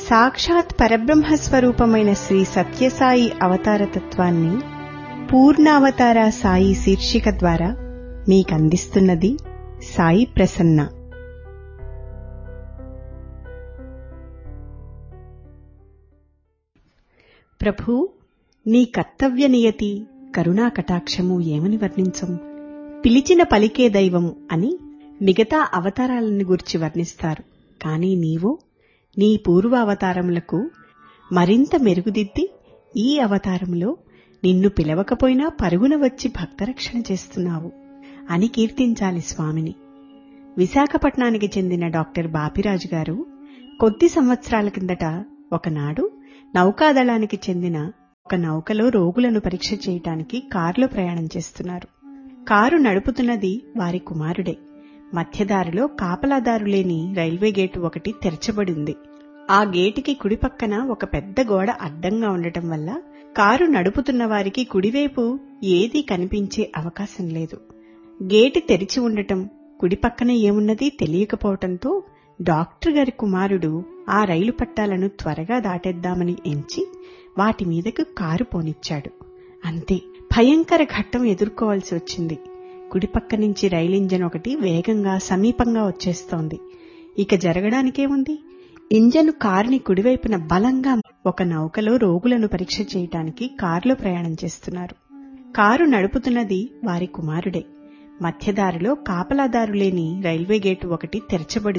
సాక్షాత్ పరబ్రహ్మ స్వరూపమైన శ్రీ సత్యసాయి అవతార తత్వాన్ని పూర్ణావతార సాయి శీర్షిక ద్వారా మీకందిస్తున్నది సాయి ప్రసన్న ప్రభూ నీ కర్తవ్య నియతి కరుణా కటాక్షము ఏమని వర్ణించం పిలిచిన పలికే దైవం అని మిగతా అవతారాలను గురించి వర్ణిస్తారు కాని నీవో నీ పూర్వ అవతారములకు మరింత మెరుగుదిద్ది ఈ అవతారంలో నిన్ను పిలవకపోయినా పరుగున వచ్చి భక్తరక్షణ చేస్తున్నావు అని కీర్తించాలి స్వామిని విశాఖపట్నానికి చెందిన డాక్టర్ బాపిరాజు గారు కొద్ది సంవత్సరాల కిందట ఒకనాడు నౌకాదళానికి చెందిన ఒక నౌకలో రోగులను పరీక్ష చేయటానికి కారులో ప్రయాణం చేస్తున్నారు కారు నడుపుతున్నది వారి కుమారుడే మధ్యదారిలో కాపలాదారు లేని రైల్వే గేటు ఒకటి తెరచబడింది ఆ గేటుకి కుడి పక్కన ఒక పెద్ద గోడ అడ్డంగా ఉండటం వల్ల కారు నడుపుతున్న వారికి కుడివైపు ఏదీ కనిపించే అవకాశం లేదు గేటు తెరిచి ఉండటం కుడి పక్కన ఏమున్నది తెలియకపోవటంతో డాక్టర్ గారి కుమారుడు ఆ రైలు పట్టాలను త్వరగా దాటేద్దామని ఎంచి వాటి మీదకు కారు పోనిచ్చాడు అంతే భయంకర ఘట్టం ఎదుర్కోవాల్సి వచ్చింది కుడిపక్క నుంచి రైలు ఇంజన్ ఒకటి వేగంగా సమీపంగా వచ్చేస్తోంది ఇక జరగడానికేముంది ఇంజన్ కారుని కుడివైపున బలంగా ఒక నౌకలో రోగులను పరీక్ష చేయటానికి కారులో ప్రయాణం చేస్తున్నారు కారు నడుపుతున్నది వారి కుమారుడే మధ్యదారిలో కాపలాదారు లేని రైల్వే గేటు ఒకటి తెరచబడి